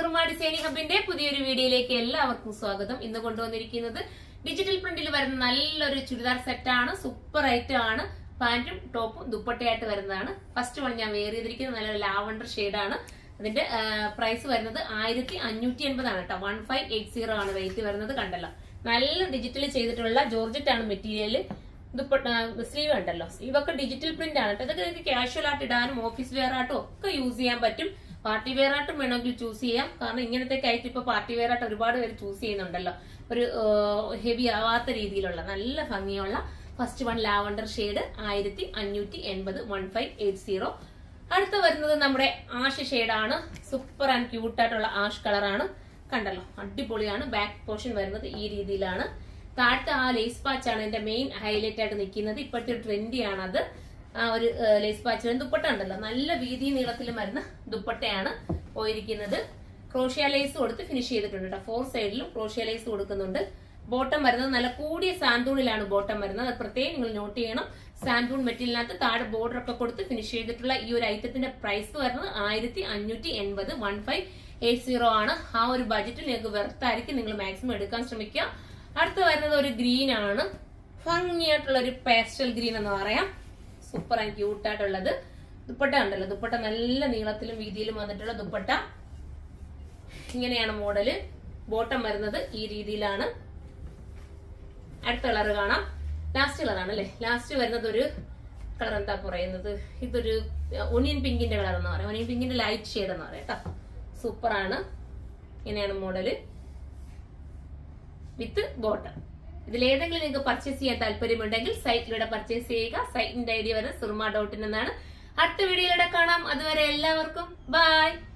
Soorma designing ഹബിന്റെ പുതിയൊരു വീഡിയോയിലേക്ക് എല്ലാവർക്കും സ്വാഗതം ഇന്ന് കൊണ്ടുവന്നിരിക്കുന്നത് ഡിജിറ്റൽ പ്രിന്റിൽ വരുന്ന നല്ലൊരു ചുരിദാർ സെറ്റാണ് സൂപ്പർ ഐറ്റം ആണ് പാന്റും ടോപ്പും ദുപ്പട്ടയായിട്ട് വരുന്നതാണ് ഫസ്റ്റ് വൺ ഞാൻ വെയർ ചെയ്തിരിക്കുന്നത് നല്ലൊരു ലാവണ്ടർ ഷെയ്ഡാണ് അതിന്റെ പ്രൈസ് വരുന്നത് ആയിരത്തി അഞ്ഞൂറ്റി എൺപതാണ് കേട്ടോ വൺ ഫൈവ് എയ്റ്റ് സീറോ ആണ് റേറ്റ് വരുന്നത് കണ്ടല്ലോ നല്ല ഡിജിറ്റൽ ചെയ്തിട്ടുള്ള ജോർജറ്റ് ആണ് മെറ്റീരിയൽ ദുപ്പട്ട സ്ലീവ് ഉണ്ടല്ലോ സ്ലീവ് ഒക്കെ ഡിജിറ്റൽ പ്രിന്റ് ആണ് കേട്ടോ ഇതൊക്കെ നിങ്ങൾക്ക് കാഷ്വൽ ആയിട്ട് ഇടാനും ഓഫീസ് വെയർ ആയിട്ടും ഒക്കെ യൂസ് ചെയ്യാൻ പറ്റും പാർട്ടി വെയർ ആയിട്ടും വേണമെങ്കിൽ ചൂസ് ചെയ്യാം കാരണം ഇങ്ങനത്തെ ആയിട്ട് ഇപ്പൊ പാർട്ടി വെയർ ആയിട്ട് ഒരുപാട് പേര് ചൂസ് ചെയ്യുന്നുണ്ടല്ലോ ഒരു ഹെവി ആവാത്ത രീതിയിലുള്ള നല്ല ഭംഗിയുള്ള ഫസ്റ്റ് വൺ ലാവണ്ടർ ഷെയ്ഡ് ആയിരത്തി അഞ്ഞൂറ്റി എൺപത് വൺ ഫൈവ് എയ്റ്റ് സീറോ അടുത്ത വരുന്നത് നമ്മുടെ ആഷ് ഷെയ്ഡാണ് സൂപ്പർ ആൻഡ് ക്യൂട്ട് ആയിട്ടുള്ള ആഷ് കളറാണ് കണ്ടല്ലോ അടിപൊളിയാണ് ബാക്ക് പോർഷൻ വരുന്നത് ഈ രീതിയിലാണ് താഴത്തെ ആ ലേസ് പാച്ച് ആണ് എന്റെ മെയിൻ ഹൈലൈറ്റ് ആയിട്ട് നിൽക്കുന്നത് ഇപ്പോഴത്തെ ഒരു ട്രെൻഡിയാണ് അത് ആ ഒരു ലേസ് പാച്ച് ദുപ്പട്ട ഉണ്ടല്ലോ നല്ല വീതി നീളത്തിലും വരുന്ന ദുപ്പട്ടയാണ് പോയിരിക്കുന്നത് ക്രോഷ്യ ലേസ് കൊടുത്ത് ഫിനിഷ് ചെയ്തിട്ടുണ്ട് കേട്ടോ ഫോർ സൈഡിലും ക്രോഷ്യ ലേസ് കൊടുക്കുന്നുണ്ട് ബോട്ടം വരുന്നത് നല്ല കൂടിയ സാന്തൂണിലാണ് ബോട്ടം വരുന്നത് അത് പ്രത്യേകം നിങ്ങൾ നോട്ട് ചെയ്യണം സാന്തൂൺ മെറ്റീരിയലിനകത്ത് താഴെ ബോർഡർ ഒക്കെ കൊടുത്ത് ഫിനിഷ് ചെയ്തിട്ടുള്ള ഈ ഒരു ഐറ്റത്തിന്റെ പ്രൈസ് വരുന്നത് ആയിരത്തി അഞ്ഞൂറ്റി എൺപത് വൺ ഫൈവ് എയ്റ്റ് സീറോ ആണ് ആ ഒരു ബജറ്റിൽ നിങ്ങൾക്ക് വെർത്തായിരിക്കും നിങ്ങൾ മാക്സിമം എടുക്കാൻ ശ്രമിക്കുക അടുത്ത വരുന്നത് ഒരു ഗ്രീൻ ആണ് ഭംഗിയായിട്ടുള്ള ഒരു പേസ്റ്റൽ ഗ്രീൻ എന്ന് പറയാം സൂപ്പർ ആൻഡ് ക്യൂട്ട് ആയിട്ടുള്ളത് ദുപ്പട്ട ഉണ്ടല്ലോ ദുപ്പട്ട നല്ല നീളത്തിലും വീതിയിലും വന്നിട്ടുള്ള ദുപ്പട്ട ഇങ്ങനെയാണ് മോഡല് ബോട്ടം വരുന്നത് ഈ രീതിയിലാണ് അടുത്ത കളർ കാണാം ലാസ്റ്റ് കളറാണ് അല്ലെ ലാസ്റ്റ് വരുന്നത് ഒരു കളർ എന്താ പറയുന്നത് ഇതൊരു ഒനിയൻ പിങ്കിന്റെ കളർ എന്ന് പറയാം ഒനിയൻ പിങ്കിന്റെ ലൈറ്റ് ഷെയ്ഡ് എന്ന് പറയാം കേട്ടോ സൂപ്പർ ആണ് ഇങ്ങനെയാണ് മോഡല് വിത്ത് ബോട്ടം ഇതിലേതെങ്കിലും നിങ്ങൾക്ക് പർച്ചേസ് ചെയ്യാൻ താല്പര്യമുണ്ടെങ്കിൽ സൈറ്റിലൂടെ പർച്ചേസ് ചെയ്യുക സൈറ്റിന്റെ ഐഡിയ വരുന്നത് സുർമ ഡോട്ട് ഇൻ എന്നാണ് അടുത്ത വീഡിയോയിലൂടെ കാണാം അതുവരെ എല്ലാവർക്കും ബൈ